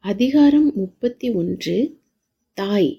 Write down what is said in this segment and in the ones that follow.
அதிகாரம் முப்பத்தி ஒன்று தாய்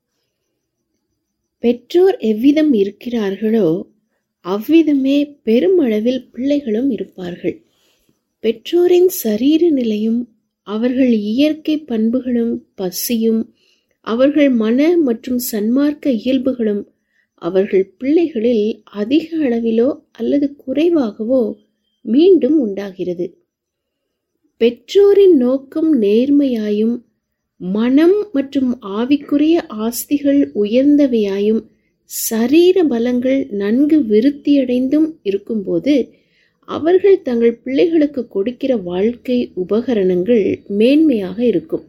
பெற்றோர் எவ்விதம் இருக்கிறார்களோ அவ்விதமே பெருமளவில் பிள்ளைகளும் இருப்பார்கள் பெற்றோரின் சரீர நிலையும் அவர்கள் இயற்கை பண்புகளும் பசியும் அவர்கள் மன மற்றும் சன்மார்க்க இயல்புகளும் அவர்கள் பிள்ளைகளில் அதிக அளவிலோ அல்லது குறைவாகவோ மீண்டும் உண்டாகிறது பெற்றோரின் நோக்கம் நேர்மையாயும் மனம் மற்றும் ஆவிக்குரிய ஆஸ்திகள் உயர்ந்தவையாயும் சரீர பலங்கள் நன்கு விருத்தியடைந்தும் இருக்கும்போது அவர்கள் தங்கள் பிள்ளைகளுக்கு கொடுக்கிற வாழ்க்கை உபகரணங்கள் மேன்மையாக இருக்கும்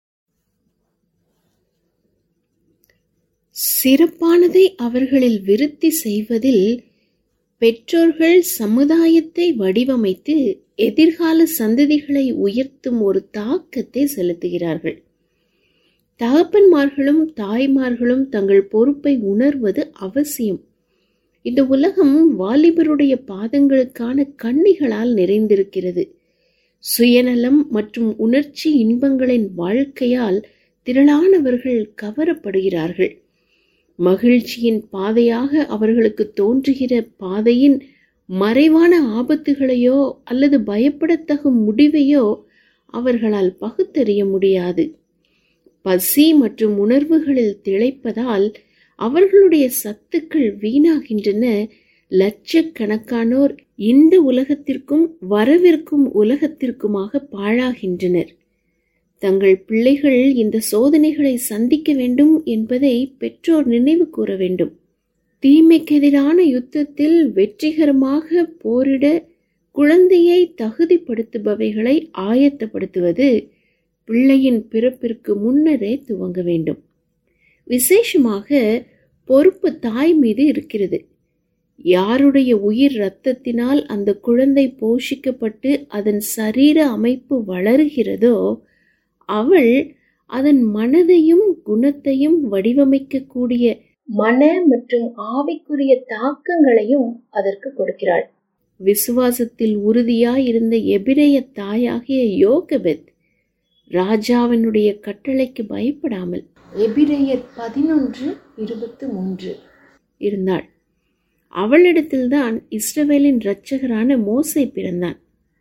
சிறப்பானதை அவர்களில் விருத்தி செய்வதில் பெற்றோர்கள் சமுதாயத்தை வடிவமைத்து எதிர்கால சந்ததிகளை உயர்த்தும் ஒரு தாக்கத்தை செலுத்துகிறார்கள் தகப்பன்மார்களும் தாய்மார்களும் தங்கள் பொறுப்பை உணர்வது அவசியம் இந்த உலகம் வாலிபருடைய பாதங்களுக்கான கண்ணிகளால் நிறைந்திருக்கிறது சுயநலம் மற்றும் உணர்ச்சி இன்பங்களின் வாழ்க்கையால் திரளானவர்கள் கவரப்படுகிறார்கள் மகிழ்ச்சியின் பாதையாக அவர்களுக்கு தோன்றுகிற பாதையின் மறைவான ஆபத்துகளையோ அல்லது பயப்படத்தகும் முடிவையோ அவர்களால் பகுத்தறிய முடியாது பசி மற்றும் உணர்வுகளில் திளைப்பதால் அவர்களுடைய சத்துக்கள் வீணாகின்றன லட்சக்கணக்கானோர் இந்த உலகத்திற்கும் வரவிருக்கும் உலகத்திற்குமாக பாழாகின்றனர் தங்கள் பிள்ளைகள் இந்த சோதனைகளை சந்திக்க வேண்டும் என்பதை பெற்றோர் நினைவு கூற வேண்டும் தீமைக்கெதிரான யுத்தத்தில் வெற்றிகரமாக போரிட குழந்தையை தகுதிப்படுத்துபவைகளை ஆயத்தப்படுத்துவது பிள்ளையின் பிறப்பிற்கு முன்னரே துவங்க வேண்டும் விசேஷமாக பொறுப்பு தாய் மீது இருக்கிறது யாருடைய உயிர் இரத்தத்தினால் அந்த குழந்தை போஷிக்கப்பட்டு அதன் சரீர அமைப்பு வளருகிறதோ அவள் அதன் மனதையும் குணத்தையும் வடிவமைக்கக்கூடிய மன மற்றும் ஆவிக்குரிய தாக்கங்களையும் அதற்கு கொடுக்கிறாள் விசுவாசத்தில் உறுதியாய் இருந்த எபிரேய தாயாகிய யோகபெத் ராஜாவினுடைய கட்டளைக்கு பயப்படாமல் எபிரேயர் பதினொன்று இருபத்து மூன்று இருந்தாள் அவளிடத்தில்தான் இஸ்ரவேலின் இரட்சகரான மோசை பிறந்தான்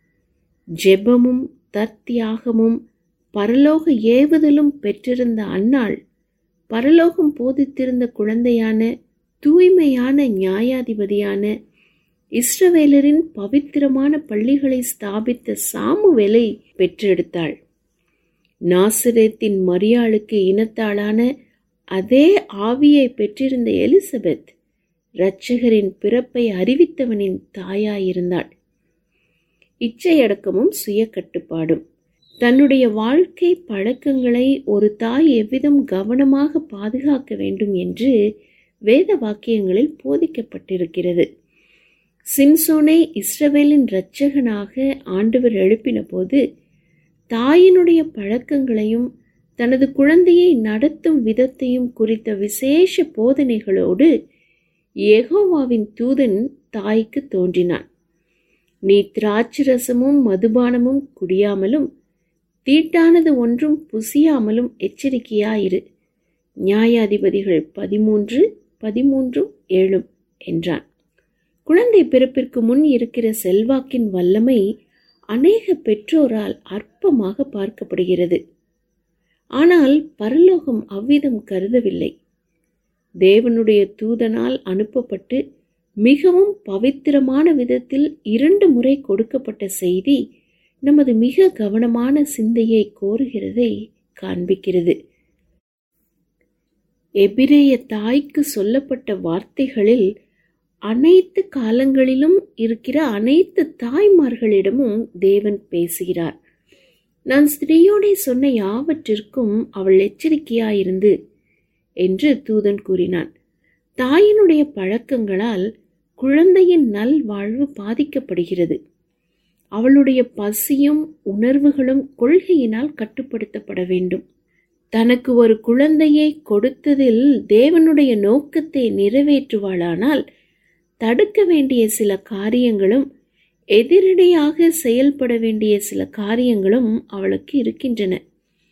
ஜெபமும் தத்தியாகமும் பரலோக ஏவுதலும் பெற்றிருந்த அன்னாள் பரலோகம் போதித்திருந்த குழந்தையான தூய்மையான நியாயாதிபதியான இஸ்ரவேலரின் பவித்திரமான பள்ளிகளை ஸ்தாபித்த சாமுவேலை பெற்றெடுத்தாள் நாசிரேத்தின் மரியாளுக்கு இனத்தாளான அதே ஆவியை பெற்றிருந்த எலிசபெத் இரட்சகரின் பிறப்பை அறிவித்தவனின் தாயாயிருந்தாள் இச்சையடக்கமும் சுய கட்டுப்பாடும் தன்னுடைய வாழ்க்கை பழக்கங்களை ஒரு தாய் எவ்விதம் கவனமாக பாதுகாக்க வேண்டும் என்று வேத வாக்கியங்களில் போதிக்கப்பட்டிருக்கிறது சின்சோனை இஸ்ரவேலின் இரட்சகனாக ஆண்டவர் எழுப்பின போது தாயினுடைய பழக்கங்களையும் தனது குழந்தையை நடத்தும் விதத்தையும் குறித்த விசேஷ போதனைகளோடு எகோவாவின் தூதன் தாய்க்கு தோன்றினான் நீ திராட்சரசமும் மதுபானமும் குடியாமலும் தீட்டானது ஒன்றும் புசியாமலும் எச்சரிக்கையாயிரு நியாயாதிபதிகள் பதிமூன்று பதிமூன்றும் ஏழும் என்றான் குழந்தை பிறப்பிற்கு முன் இருக்கிற செல்வாக்கின் வல்லமை அநேக பெற்றோரால் அற்பமாக பார்க்கப்படுகிறது ஆனால் பரலோகம் அவ்விதம் கருதவில்லை தேவனுடைய தூதனால் அனுப்பப்பட்டு மிகவும் பவித்திரமான விதத்தில் இரண்டு முறை கொடுக்கப்பட்ட செய்தி நமது மிக கவனமான சிந்தையை கோருகிறதை காண்பிக்கிறது எபிரேய தாய்க்கு சொல்லப்பட்ட வார்த்தைகளில் அனைத்து காலங்களிலும் இருக்கிற அனைத்து தாய்மார்களிடமும் தேவன் பேசுகிறார் நான் ஸ்திரீயோடே சொன்ன யாவற்றிற்கும் அவள் எச்சரிக்கையாயிருந்து என்று தூதன் கூறினான் தாயினுடைய பழக்கங்களால் குழந்தையின் நல்வாழ்வு பாதிக்கப்படுகிறது அவளுடைய பசியும் உணர்வுகளும் கொள்கையினால் கட்டுப்படுத்தப்பட வேண்டும் தனக்கு ஒரு குழந்தையை கொடுத்ததில் தேவனுடைய நோக்கத்தை நிறைவேற்றுவாளானால் தடுக்க வேண்டிய சில காரியங்களும் எதிரடையாக செயல்பட வேண்டிய சில காரியங்களும் அவளுக்கு இருக்கின்றன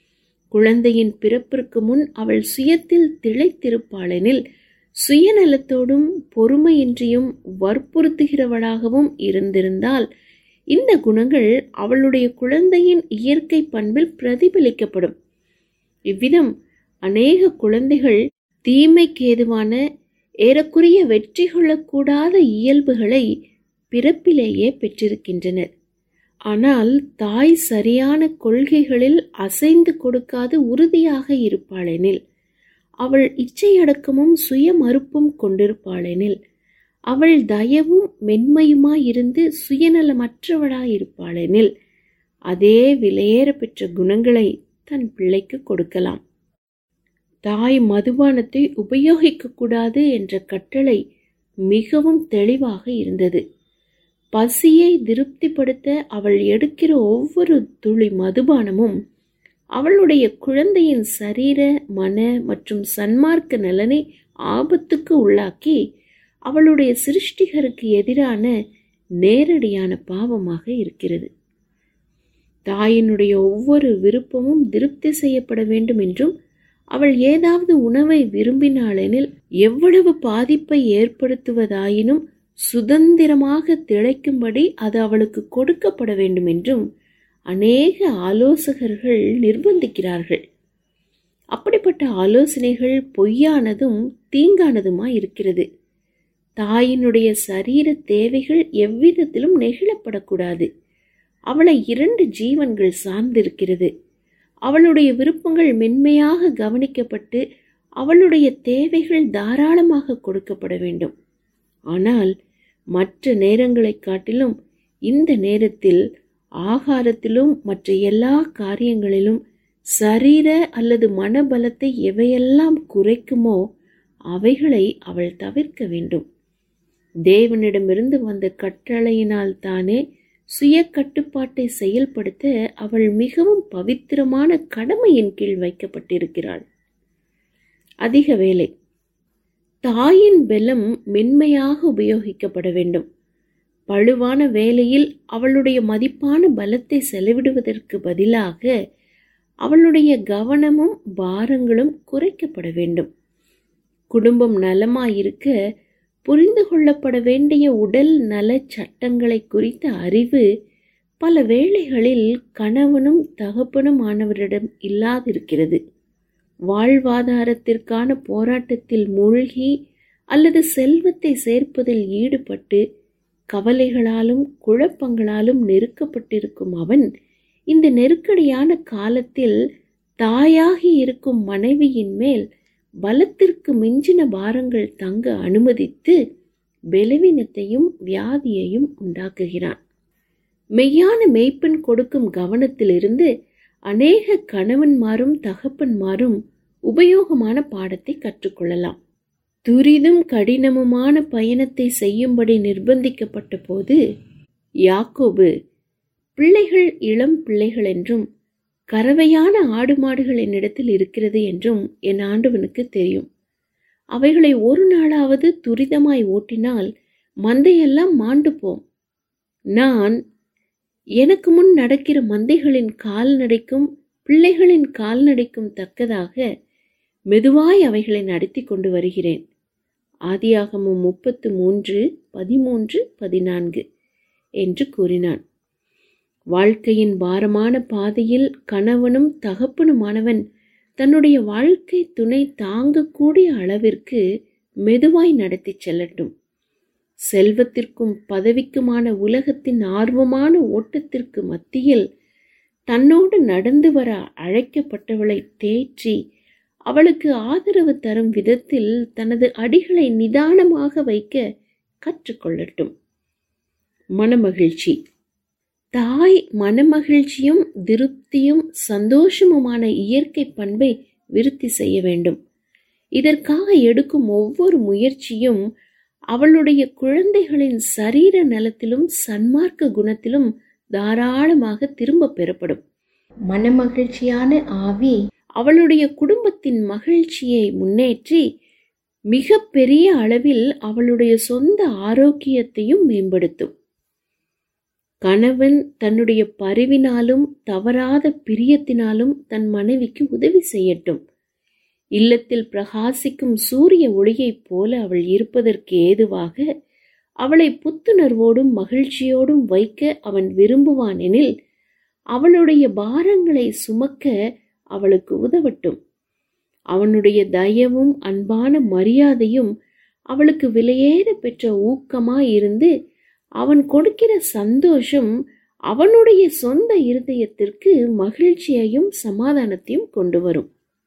குழந்தையின் பிறப்பிற்கு முன் அவள் சுயத்தில் திளைத்திருப்பாளெனில் சுயநலத்தோடும் பொறுமையின்றியும் வற்புறுத்துகிறவளாகவும் இருந்திருந்தால் இந்த குணங்கள் அவளுடைய குழந்தையின் இயற்கை பண்பில் பிரதிபலிக்கப்படும் இவ்விதம் அநேக குழந்தைகள் தீமைக்கு ஏதுவான ஏறக்குறைய வெற்றி கொள்ளக்கூடாத இயல்புகளை பிறப்பிலேயே பெற்றிருக்கின்றனர் ஆனால் தாய் சரியான கொள்கைகளில் அசைந்து கொடுக்காது உறுதியாக இருப்பாளெனில் அவள் இச்சையடக்கமும் சுய மறுப்பும் கொண்டிருப்பாளெனில் அவள் தயவும் மென்மையுமாயிருந்து சுயநலமற்றவளாயிருப்பாளெனில் அதே விலையேற பெற்ற குணங்களை தன் பிள்ளைக்கு கொடுக்கலாம் தாய் மதுபானத்தை உபயோகிக்கக்கூடாது என்ற கட்டளை மிகவும் தெளிவாக இருந்தது பசியை திருப்திப்படுத்த அவள் எடுக்கிற ஒவ்வொரு துளி மதுபானமும் அவளுடைய குழந்தையின் சரீர மன மற்றும் சன்மார்க்க நலனை ஆபத்துக்கு உள்ளாக்கி அவளுடைய சிருஷ்டிகருக்கு எதிரான நேரடியான பாவமாக இருக்கிறது தாயினுடைய ஒவ்வொரு விருப்பமும் திருப்தி செய்யப்பட வேண்டும் என்றும் அவள் ஏதாவது உணவை விரும்பினாளெனில் எவ்வளவு பாதிப்பை ஏற்படுத்துவதாயினும் சுதந்திரமாக திளைக்கும்படி அது அவளுக்கு கொடுக்கப்பட வேண்டும் என்றும் அநேக ஆலோசகர்கள் நிர்பந்திக்கிறார்கள் அப்படிப்பட்ட ஆலோசனைகள் பொய்யானதும் தீங்கானதுமாய் இருக்கிறது தாயினுடைய சரீர தேவைகள் எவ்விதத்திலும் நெகிழப்படக்கூடாது அவளை இரண்டு ஜீவன்கள் சார்ந்திருக்கிறது அவளுடைய விருப்பங்கள் மென்மையாக கவனிக்கப்பட்டு அவளுடைய தேவைகள் தாராளமாக கொடுக்கப்பட வேண்டும் ஆனால் மற்ற நேரங்களைக் காட்டிலும் இந்த நேரத்தில் ஆகாரத்திலும் மற்ற எல்லா காரியங்களிலும் சரீர அல்லது மனபலத்தை எவையெல்லாம் குறைக்குமோ அவைகளை அவள் தவிர்க்க வேண்டும் தேவனிடமிருந்து வந்த கட்டளையினால் தானே சுய கட்டுப்பாட்டை செயல்படுத்த அவள் மிகவும் பவித்திரமான கடமையின் கீழ் வைக்கப்பட்டிருக்கிறாள் அதிக வேலை தாயின் பலம் மென்மையாக உபயோகிக்கப்பட வேண்டும் பழுவான வேலையில் அவளுடைய மதிப்பான பலத்தை செலவிடுவதற்கு பதிலாக அவளுடைய கவனமும் பாரங்களும் குறைக்கப்பட வேண்டும் குடும்பம் நலமாயிருக்க புரிந்து கொள்ளப்பட வேண்டிய உடல் நல சட்டங்களை குறித்த அறிவு பல வேளைகளில் கணவனும் தகப்பனும் ஆனவரிடம் இல்லாதிருக்கிறது வாழ்வாதாரத்திற்கான போராட்டத்தில் மூழ்கி அல்லது செல்வத்தை சேர்ப்பதில் ஈடுபட்டு கவலைகளாலும் குழப்பங்களாலும் நெருக்கப்பட்டிருக்கும் அவன் இந்த நெருக்கடியான காலத்தில் தாயாகி இருக்கும் மனைவியின் மேல் பலத்திற்கு மிஞ்சின பாரங்கள் தங்க அனுமதித்து பலவீனத்தையும் வியாதியையும் உண்டாக்குகிறான் மெய்யான மெய்ப்பெண் கொடுக்கும் கவனத்திலிருந்து அநேக கணவன்மாரும் தகப்பன்மாரும் உபயோகமான பாடத்தை கற்றுக்கொள்ளலாம் துரிதும் கடினமுமான பயணத்தை செய்யும்படி நிர்பந்திக்கப்பட்ட போது யாக்கோபு பிள்ளைகள் இளம் பிள்ளைகள் என்றும் கறவையான ஆடு மாடுகள் என்னிடத்தில் இருக்கிறது என்றும் என் ஆண்டவனுக்கு தெரியும் அவைகளை ஒரு நாளாவது துரிதமாய் ஓட்டினால் மந்தையெல்லாம் மாண்டு போம் நான் எனக்கு முன் நடக்கிற மந்தைகளின் கால்நடைக்கும் பிள்ளைகளின் கால்நடைக்கும் தக்கதாக மெதுவாய் அவைகளை நடத்தி கொண்டு வருகிறேன் ஆதியாகமும் முப்பத்து மூன்று பதிமூன்று பதினான்கு என்று கூறினான் வாழ்க்கையின் பாரமான பாதையில் கணவனும் தகப்பனுமானவன் தன்னுடைய வாழ்க்கை துணை தாங்கக்கூடிய அளவிற்கு மெதுவாய் நடத்தி செல்லட்டும் செல்வத்திற்கும் பதவிக்குமான உலகத்தின் ஆர்வமான ஓட்டத்திற்கு மத்தியில் தன்னோடு நடந்து வர அழைக்கப்பட்டவளை தேற்றி அவளுக்கு ஆதரவு தரும் விதத்தில் தனது அடிகளை நிதானமாக வைக்க கற்றுக்கொள்ளட்டும் மனமகிழ்ச்சி தாய் மனமகிழ்ச்சியும் திருப்தியும் சந்தோஷமுமான இயற்கை பண்பை விருத்தி செய்ய வேண்டும் இதற்காக எடுக்கும் ஒவ்வொரு முயற்சியும் அவளுடைய குழந்தைகளின் சரீர நலத்திலும் சன்மார்க்க குணத்திலும் தாராளமாக திரும்ப பெறப்படும் மனமகிழ்ச்சியான ஆவி அவளுடைய குடும்பத்தின் மகிழ்ச்சியை முன்னேற்றி மிக பெரிய அளவில் அவளுடைய சொந்த ஆரோக்கியத்தையும் மேம்படுத்தும் கணவன் தன்னுடைய பரிவினாலும் தவறாத பிரியத்தினாலும் தன் மனைவிக்கு உதவி செய்யட்டும் இல்லத்தில் பிரகாசிக்கும் சூரிய ஒளியைப் போல அவள் இருப்பதற்கு ஏதுவாக அவளை புத்துணர்வோடும் மகிழ்ச்சியோடும் வைக்க அவன் விரும்புவான் எனில் அவளுடைய பாரங்களை சுமக்க அவளுக்கு உதவட்டும் அவனுடைய தயவும் அன்பான மரியாதையும் அவளுக்கு விலையேற பெற்ற ஊக்கமாயிருந்து அவன் கொடுக்கிற சந்தோஷம் அவனுடைய சொந்த இருதயத்திற்கு மகிழ்ச்சியையும் சமாதானத்தையும் கொண்டு வரும்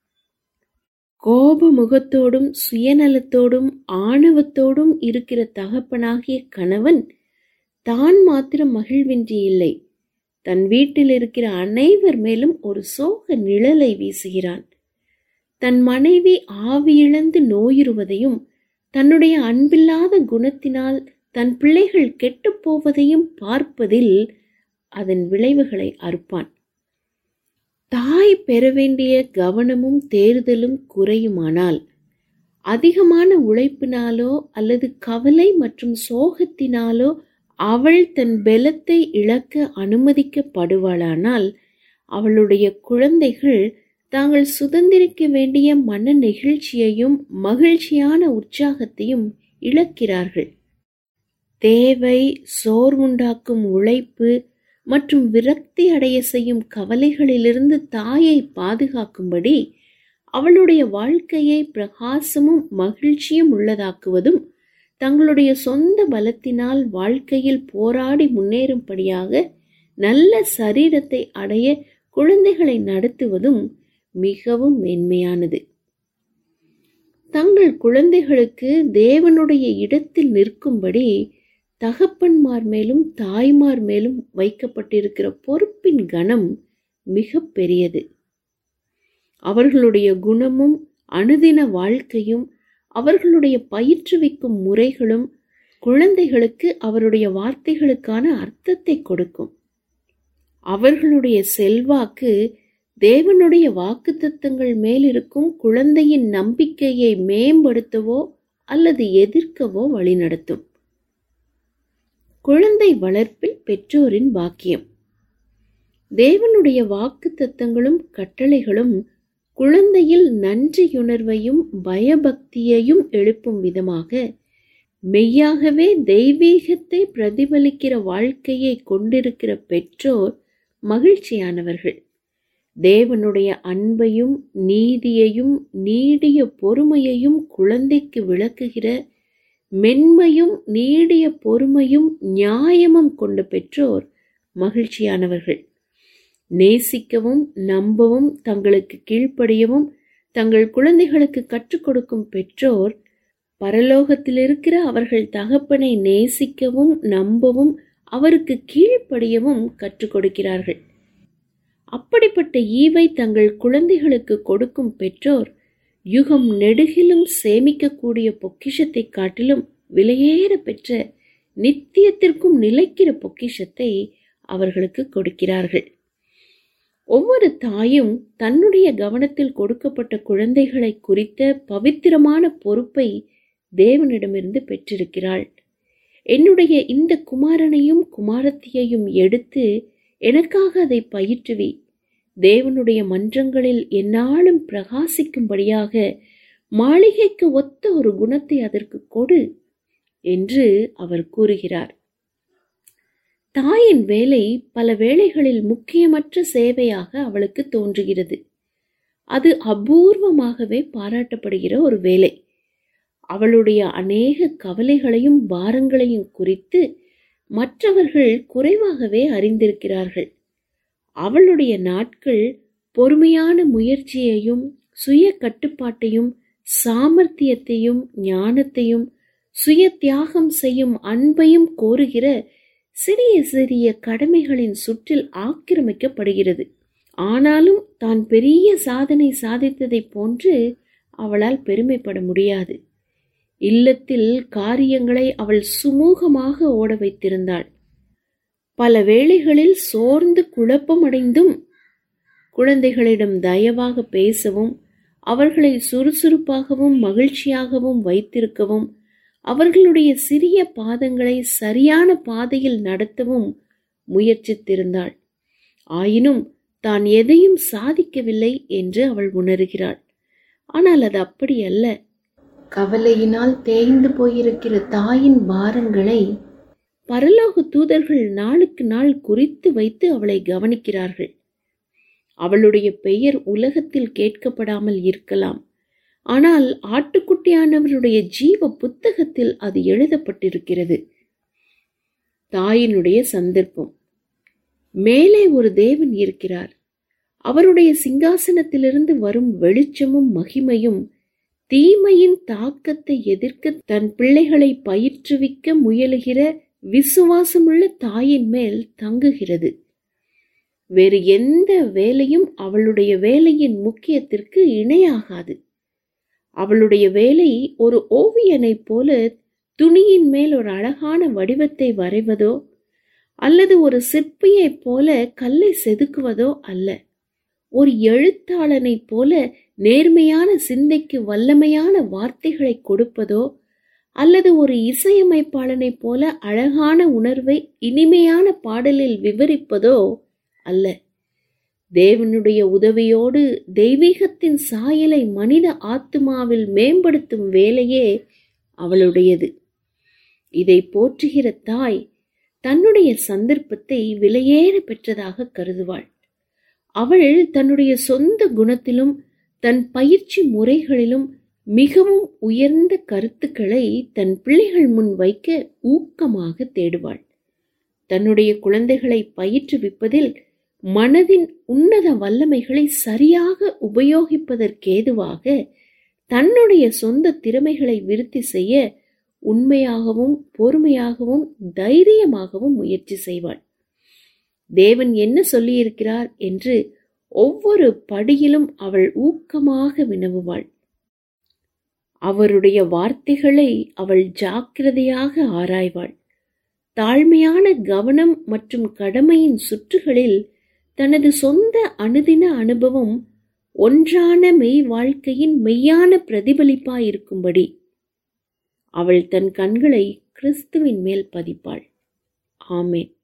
கோப முகத்தோடும் சுயநலத்தோடும் ஆணவத்தோடும் இருக்கிற தகப்பனாகிய கணவன் தான் மாத்திரம் மகிழ்வின்றி இல்லை தன் வீட்டில் இருக்கிற அனைவர் மேலும் ஒரு சோக நிழலை வீசுகிறான் தன் மனைவி ஆவியிழந்து நோயுறுவதையும் தன்னுடைய அன்பில்லாத குணத்தினால் தன் பிள்ளைகள் கெட்டுப் போவதையும் பார்ப்பதில் அதன் விளைவுகளை அறுப்பான் தாய் பெற வேண்டிய கவனமும் தேர்தலும் குறையுமானால் அதிகமான உழைப்பினாலோ அல்லது கவலை மற்றும் சோகத்தினாலோ அவள் தன் பெலத்தை இழக்க அனுமதிக்கப்படுவாளானால் அவளுடைய குழந்தைகள் தாங்கள் சுதந்திரிக்க வேண்டிய மன நெகிழ்ச்சியையும் மகிழ்ச்சியான உற்சாகத்தையும் இழக்கிறார்கள் தேவை சோர்வுண்டாக்கும் உழைப்பு மற்றும் விரக்தி அடைய செய்யும் கவலைகளிலிருந்து தாயை பாதுகாக்கும்படி அவளுடைய வாழ்க்கையை பிரகாசமும் மகிழ்ச்சியும் உள்ளதாக்குவதும் தங்களுடைய சொந்த பலத்தினால் வாழ்க்கையில் போராடி முன்னேறும்படியாக நல்ல சரீரத்தை அடைய குழந்தைகளை நடத்துவதும் மிகவும் மேன்மையானது தங்கள் குழந்தைகளுக்கு தேவனுடைய இடத்தில் நிற்கும்படி தகப்பன்மார் மேலும் தாய்மார் மேலும் வைக்கப்பட்டிருக்கிற பொறுப்பின் கணம் மிக பெரியது அவர்களுடைய குணமும் அனுதின வாழ்க்கையும் அவர்களுடைய பயிற்றுவிக்கும் முறைகளும் குழந்தைகளுக்கு அவருடைய வார்த்தைகளுக்கான அர்த்தத்தை கொடுக்கும் அவர்களுடைய செல்வாக்கு தேவனுடைய வாக்குத்தத்தங்கள் மேல் இருக்கும் குழந்தையின் நம்பிக்கையை மேம்படுத்தவோ அல்லது எதிர்க்கவோ வழிநடத்தும் குழந்தை வளர்ப்பில் பெற்றோரின் பாக்கியம் தேவனுடைய வாக்கு தத்தங்களும் கட்டளைகளும் குழந்தையில் நன்றியுணர்வையும் பயபக்தியையும் எழுப்பும் விதமாக மெய்யாகவே தெய்வீகத்தை பிரதிபலிக்கிற வாழ்க்கையை கொண்டிருக்கிற பெற்றோர் மகிழ்ச்சியானவர்கள் தேவனுடைய அன்பையும் நீதியையும் நீடிய பொறுமையையும் குழந்தைக்கு விளக்குகிற மென்மையும் நீடிய பொறுமையும் நியாயமும் கொண்ட பெற்றோர் மகிழ்ச்சியானவர்கள் நேசிக்கவும் நம்பவும் தங்களுக்கு கீழ்ப்படியவும் தங்கள் குழந்தைகளுக்கு கற்றுக் கொடுக்கும் பெற்றோர் பரலோகத்தில் இருக்கிற அவர்கள் தகப்பனை நேசிக்கவும் நம்பவும் அவருக்கு கீழ்ப்படியவும் கற்றுக் கொடுக்கிறார்கள் அப்படிப்பட்ட ஈவை தங்கள் குழந்தைகளுக்கு கொடுக்கும் பெற்றோர் யுகம் நெடுகிலும் சேமிக்கக்கூடிய பொக்கிஷத்தை காட்டிலும் விலையேற பெற்ற நித்தியத்திற்கும் நிலைக்கிற பொக்கிஷத்தை அவர்களுக்கு கொடுக்கிறார்கள் ஒவ்வொரு தாயும் தன்னுடைய கவனத்தில் கொடுக்கப்பட்ட குழந்தைகளை குறித்த பவித்திரமான பொறுப்பை தேவனிடமிருந்து பெற்றிருக்கிறாள் என்னுடைய இந்த குமாரனையும் குமாரத்தியையும் எடுத்து எனக்காக அதை பயிற்றுவி தேவனுடைய மன்றங்களில் எந்நாளும் பிரகாசிக்கும்படியாக மாளிகைக்கு ஒத்த ஒரு குணத்தை அதற்கு கொடு என்று அவர் கூறுகிறார் தாயின் வேலை பல வேளைகளில் முக்கியமற்ற சேவையாக அவளுக்கு தோன்றுகிறது அது அபூர்வமாகவே பாராட்டப்படுகிற ஒரு வேலை அவளுடைய அநேக கவலைகளையும் பாரங்களையும் குறித்து மற்றவர்கள் குறைவாகவே அறிந்திருக்கிறார்கள் அவளுடைய நாட்கள் பொறுமையான முயற்சியையும் சுய கட்டுப்பாட்டையும் சாமர்த்தியத்தையும் ஞானத்தையும் சுய தியாகம் செய்யும் அன்பையும் கோருகிற சிறிய சிறிய கடமைகளின் சுற்றில் ஆக்கிரமிக்கப்படுகிறது ஆனாலும் தான் பெரிய சாதனை சாதித்ததைப் போன்று அவளால் பெருமைப்பட முடியாது இல்லத்தில் காரியங்களை அவள் சுமூகமாக ஓட வைத்திருந்தாள் பல வேளைகளில் சோர்ந்து குழப்பமடைந்தும் குழந்தைகளிடம் தயவாக பேசவும் அவர்களை சுறுசுறுப்பாகவும் மகிழ்ச்சியாகவும் வைத்திருக்கவும் அவர்களுடைய சிறிய பாதங்களை சரியான பாதையில் நடத்தவும் முயற்சித்திருந்தாள் ஆயினும் தான் எதையும் சாதிக்கவில்லை என்று அவள் உணர்கிறாள் ஆனால் அது அப்படி அல்ல கவலையினால் தேய்ந்து போயிருக்கிற தாயின் பாரங்களை பரலோக தூதர்கள் நாளுக்கு நாள் குறித்து வைத்து அவளை கவனிக்கிறார்கள் அவளுடைய பெயர் உலகத்தில் கேட்கப்படாமல் இருக்கலாம் ஆனால் ஆட்டுக்குட்டியானவருடைய ஜீவ புத்தகத்தில் அது எழுதப்பட்டிருக்கிறது தாயினுடைய சந்தர்ப்பம் மேலே ஒரு தேவன் இருக்கிறார் அவருடைய சிங்காசனத்திலிருந்து வரும் வெளிச்சமும் மகிமையும் தீமையின் தாக்கத்தை எதிர்க்க தன் பிள்ளைகளை பயிற்றுவிக்க முயலுகிற விசுவாசமுள்ள தாயின் மேல் தங்குகிறது வேறு எந்த வேலையும் அவளுடைய வேலையின் முக்கியத்திற்கு இணையாகாது அவளுடைய வேலை ஒரு ஓவியனைப் போல துணியின் மேல் ஒரு அழகான வடிவத்தை வரைவதோ அல்லது ஒரு சிற்பியைப் போல கல்லை செதுக்குவதோ அல்ல ஒரு எழுத்தாளனைப் போல நேர்மையான சிந்தைக்கு வல்லமையான வார்த்தைகளை கொடுப்பதோ அல்லது ஒரு இசையமைப்பாளனைப் போல அழகான உணர்வை இனிமையான பாடலில் விவரிப்பதோ அல்ல தேவனுடைய உதவியோடு தெய்வீகத்தின் சாயலை மனித ஆத்துமாவில் மேம்படுத்தும் வேலையே அவளுடையது இதை போற்றுகிற தாய் தன்னுடைய சந்தர்ப்பத்தை விலையேற பெற்றதாக கருதுவாள் அவள் தன்னுடைய சொந்த குணத்திலும் தன் பயிற்சி முறைகளிலும் மிகவும் உயர்ந்த கருத்துக்களை தன் பிள்ளைகள் முன் வைக்க ஊக்கமாக தேடுவாள் தன்னுடைய குழந்தைகளை பயிற்றுவிப்பதில் மனதின் உன்னத வல்லமைகளை சரியாக உபயோகிப்பதற்கேதுவாக தன்னுடைய சொந்த திறமைகளை விருத்தி செய்ய உண்மையாகவும் பொறுமையாகவும் தைரியமாகவும் முயற்சி செய்வாள் தேவன் என்ன சொல்லியிருக்கிறார் என்று ஒவ்வொரு படியிலும் அவள் ஊக்கமாக வினவுவாள் அவருடைய வார்த்தைகளை அவள் ஜாக்கிரதையாக ஆராய்வாள் தாழ்மையான கவனம் மற்றும் கடமையின் சுற்றுகளில் தனது சொந்த அனுதின அனுபவம் ஒன்றான மெய் வாழ்க்கையின் மெய்யான பிரதிபலிப்பாயிருக்கும்படி அவள் தன் கண்களை கிறிஸ்துவின் மேல் பதிப்பாள் ஆமேன்